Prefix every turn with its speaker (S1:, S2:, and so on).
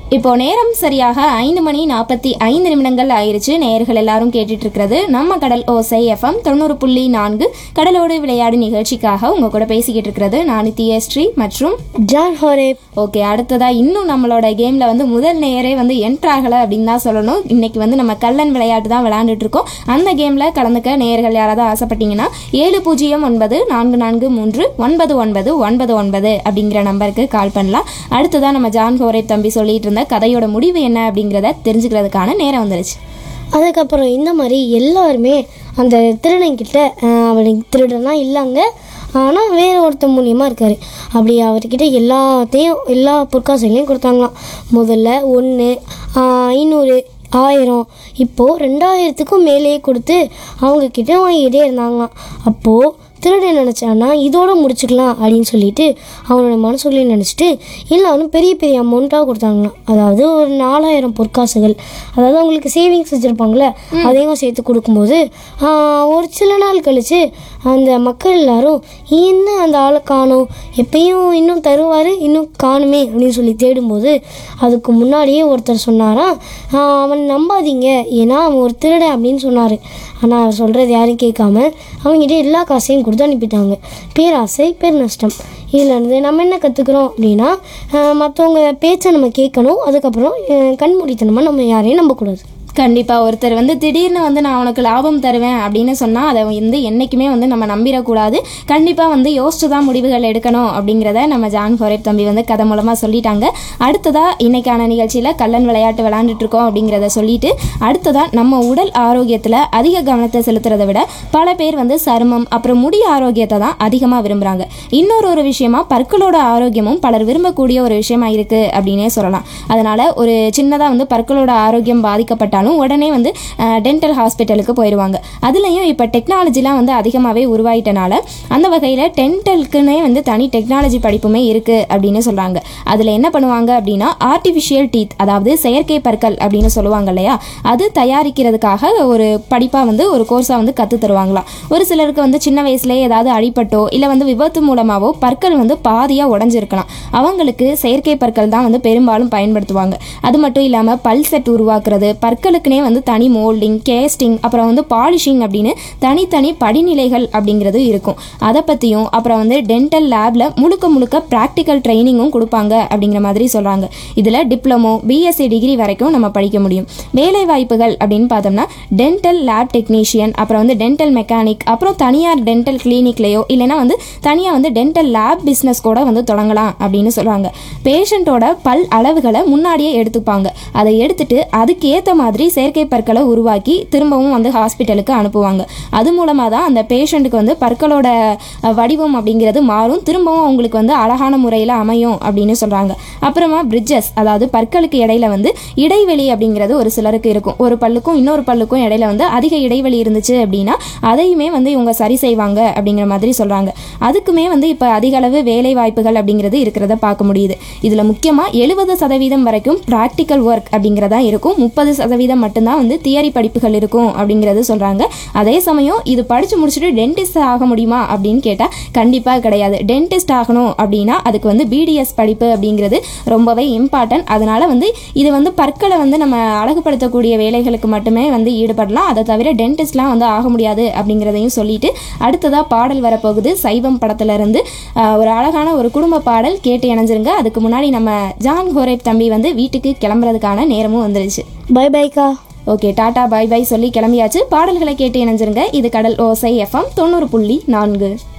S1: இப்போ நேரம் சரியாக ஐந்து மணி நாற்பத்தி ஐந்து நிமிடங்கள் ஆயிருச்சு நேயர்கள் எல்லாரும் கேட்டுட்டு இருக்கிறது நம்ம கடல் ஓசை எஃப்எம் தொண்ணூறு புள்ளி நான்கு கடலோடு விளையாடு நிகழ்ச்சிக்காக உங்க கூட பேசிக்கிட்டு இருக்கிறது நான் தியஸ்ரீ மற்றும்
S2: ஜான் ஹோரேப்
S1: ஓகே அடுத்ததா இன்னும் நம்மளோட கேம்ல வந்து முதல் நேயரே வந்து என்ட்ரு ஆகல அப்படின்னு தான் சொல்லணும் இன்னைக்கு வந்து நம்ம கல்லன் விளையாட்டு தான் விளையாண்டுட்டு இருக்கோம் அந்த கேம்ல கலந்துக்க நேயர்கள் யாராவது ஆசைப்பட்டீங்கன்னா ஏழு பூஜ்ஜியம் ஒன்பது நான்கு நான்கு மூன்று ஒன்பது ஒன்பது ஒன்பது ஒன்பது அப்படிங்கிற நம்பருக்கு கால் பண்ணலாம் அடுத்ததா நம்ம ஜான் ஹோரேப் தம்பி சொல்லிட்டு இருந்த கதையோட முடிவு என்ன அப்படிங்கிறத தெரிஞ்சுக்கிறதுக்கான நேரம் வந்துருச்சு
S2: அதுக்கப்புறம் இந்த மாதிரி எல்லாருமே அந்த திருடன்கிட்ட அஹ், அவனுக்கு திருடனா இல்லைங்க ஆனால் வேற ஒருத்தன் மூலியமாக இருக்கார் அப்படி அவர்கிட்ட எல்லாத்தையும் எல்லா பொற்காசுகளையும் கொடுத்தாங்களாம் முதல்ல ஒன்று ஐநூறு ஆயிரம் இப்போது ரெண்டாயிரத்துக்கும் மேலேயே கொடுத்து அவங்கக்கிட்ட வாங்கிக்கிட்டே இருந்தாங்களாம் அப்போது திருடன் நினச்சானா இதோட முடிச்சுக்கலாம் அப்படின்னு சொல்லிட்டு அவனோட மனசுக்குள்ளே நினச்சிட்டு எல்லாரும் பெரிய பெரிய அமௌண்ட்டாக கொடுத்தாங்களாம் அதாவது ஒரு நாலாயிரம் பொற்காசுகள் அதாவது அவங்களுக்கு சேவிங்ஸ் வச்சுருப்பாங்களே அதையும் சேர்த்து கொடுக்கும்போது ஆஹ், ஒரு சில நாள் கழித்து அந்த மக்கள் எல்லாரும் என்ன அந்த ஆளை காணும் எப்பயும் இன்னும் தருவார் இன்னும் காணுமே அப்படின்னு சொல்லி தேடும்போது அதுக்கு முன்னாடியே ஒருத்தர் சொன்னாராம் ஆஹ், அவன் நம்பாதீங்க ஏன்னா அவன் ஒரு திருடன் அப்படின்னு சொன்னார் ஆனால் அவர் சொல்கிறது யாரும் கேட்காம அவங்ககிட்ட எல்லா காசையும் கொடுத்து அனுப்பிட்டாங்க பேராசை பேர் நஷ்டம் இதில் இருந்து நம்ம என்ன கற்றுக்குறோம் அப்படின்னா மற்றவங்க பேச்சை நம்ம கேட்கணும் அதுக்கப்புறம் அஹ், கண்மூடித்தனமாக நம்ம யாரையும் நம்பக்கூடாது
S1: கண்டிப்பா ஒருத்தர் வந்து திடீர்னு வந்து நான் உனக்கு லாபம் தருவேன் அப்படின்னு சொன்னா அதை வந்து என்னைக்குமே வந்து நம்ம நம்பிடக்கூடாது கண்டிப்பா வந்து யோசிச்சு தான் முடிவுகள் எடுக்கணும் அப்படிங்கிறத நம்ம ஜான் ஹொரேப் தம்பி வந்து கதை மூலமா சொல்லிட்டாங்க அடுத்ததா இன்னைக்கான நிகழ்ச்சியில கல்லன் விளையாட்டு விளையாண்டுட்டு இருக்கோம் அப்படிங்கிறத சொல்லிட்டு அடுத்ததா நம்ம உடல் ஆரோக்கியத்துல அதிக கவனத்தை செலுத்துறதை விட பல பேர் வந்து சருமம் அப்புறம் முடி ஆரோக்கியத்தை தான் அதிகமா விரும்புறாங்க இன்னொரு ஒரு விஷயமா பற்களோட ஆரோக்கியமும் பலர் விரும்பக்கூடிய ஒரு விஷயமா இருக்கு அப்படின்னே சொல்லலாம் அதனால ஒரு சின்னதா வந்து பற்களோட ஆரோக்கியம் பாதிக்கப்பட்டாலும் உடனே வந்து டென்டல் ஹாஸ்பிட்டலுக்கு போயிடுவாங்க அதுலேயும் இப்போ டெக்னாலஜிலாம் வந்து அதிகமாகவே உருவாயிட்டனால அந்த வகையில் டென்டலுக்குன்னே வந்து தனி டெக்னாலஜி படிப்புமே இருக்குது அப்படின்னு சொல்கிறாங்க அதில் என்ன பண்ணுவாங்க அப்படின்னா ஆர்டிஃபிஷியல் டீத் அதாவது செயற்கை பற்கள் அப்படின்னு சொல்லுவாங்க இல்லையா அது தயாரிக்கிறதுக்காக ஒரு படிப்பாக வந்து ஒரு கோர்ஸாக வந்து கற்று தருவாங்களாம் ஒரு சிலருக்கு வந்து சின்ன வயசுலேயே ஏதாவது அடிபட்டோ இல்லை வந்து விபத்து மூலமாகவோ பற்கள் வந்து பாதியாக உடஞ்சிருக்கலாம் அவங்களுக்கு செயற்கை பற்கள் தான் வந்து பெரும்பாலும் பயன்படுத்துவாங்க அது மட்டும் இல்லாமல் பல் செட் உருவாக்குறது பற்களுக்குனே வந்து தனி மோல்டிங் கேஸ்டிங் அப்புறம் வந்து பாலிஷிங் அப்படின்னு தனித்தனி படிநிலைகள் அப்படிங்கிறது இருக்கும் அதை பற்றியும் அப்புறம் வந்து டென்டல் லேபில் முழுக்க முழுக்க ப்ராக்டிக்கல் ட்ரைனிங்கும் கொடுப்பாங்க அப்படிங்கிற மாதிரி சொல்கிறாங்க இதில் டிப்ளமோ பிஎஸ்சி டிகிரி வரைக்கும் நம்ம படிக்க முடியும் வேலை வாய்ப்புகள் அப்படின்னு பார்த்தோம்னா டென்டல் லேப் டெக்னீஷியன் அப்புறம் வந்து டென்டல் மெக்கானிக் அப்புறம் தனியார் டென்டல் கிளினிக்லேயோ இல்லைன்னா வந்து தனியாக வந்து டென்டல் லேப் பிஸ்னஸ் கூட வந்து தொடங்கலாம் அப்படின்னு சொல்கிறாங்க பேஷண்ட்டோட பல் அளவுகளை முன்னாடியே எடுத்துப்பாங்க அதை எடுத்துட்டு அதுக்கு ஏற்ற மாதிரி செயற்கை பற்களை உருவாக்கி திரும்பவும் வந்து ஹாஸ்பிட்டலுக்கு அனுப்புவாங்க அது மூலமாக தான் அந்த பேஷண்ட்டுக்கு வந்து பற்களோட அஹ், வடிவம் அப்படிங்கிறது மாறும் திரும்பவும் அவங்களுக்கு வந்து அழகான முறையில் அமையும் அப்படின்னு சொல்கிறாங்க அப்புறமா பிரிட்ஜஸ் அதாவது பற்களுக்கு இடையில வந்து இடைவெளி அப்படிங்கிறது ஒரு சிலருக்கு இருக்கும் ஒரு பல்லுக்கும் இன்னொரு பல்லுக்கும் இடையில வந்து அதிக இடைவெளி இருந்துச்சு அப்படின்னா அதையுமே வந்து இவங்க சரி செய்வாங்க அப்படிங்கிற மாதிரி சொல்கிறாங்க அதுக்குமே வந்து இப்போ அதிக அளவு வேலை வாய்ப்புகள் அப்படிங்கிறது இருக்கிறத பார்க்க முடியுது இதில் முக்கியமாக எழுபது சதவீதம் வரைக்கும் ப்ராக்டிக்கல் ஒர்க் அப்படிங்கிறதா இருக்கும் முப்பது சதவீதம் மட்டும்தான் வந்து தியரி படிப்புகள் இருக்கும் அப்படிங்கிறது சொல்கிறாங்க அதே சமயம் இது படித்து முடிச்சுட்டு டென்டிஸ்ட் ஆக முடியுமா அப்படின்னு கேட்டால் கண்டிப்பாக கிடையாது டென்டிஸ்ட் ஆகணும் அப்படின்னா அதுக்கு வந்து பிடிஎஸ் படிப்பு அப்படிங்கிறது ரொம்பவே இம்பார்ட்டன்ட் அதனால வந்து இது வந்து பற்களை வந்து நம்ம அழகுபடுத்தக்கூடிய வேலைகளுக்கு மட்டுமே வந்து ஈடுபடலாம் அதை தவிர டென்டிஸ்ட்லாம் வந்து ஆக முடியாது அப்படிங்கிறதையும் சொல்லிட்டு அடுத்ததாக பாடல் வரப்போகுது சைவம் படத்துல இருந்து ஆஹ், ஒரு அழகான ஒரு குடும்ப பாடல் கேட்டு இணைஞ்சிருங்க அதுக்கு முன்னாடி நம்ம ஜான் ஹோரேப் தம்பி வந்து வீட்டுக்கு கிளம்புறதுக்கான நேரமும் வந்துருச்சு
S2: பை பைக்கா
S1: ஓகே டாடா பாய் பாய் சொல்லி கிளம்பியாச்சு பாடல்களை கேட்டு இணைஞ்சிருங்க இது கடல் ஓசை எஃப்எம் தொண்ணூறு புள்ளி நான்கு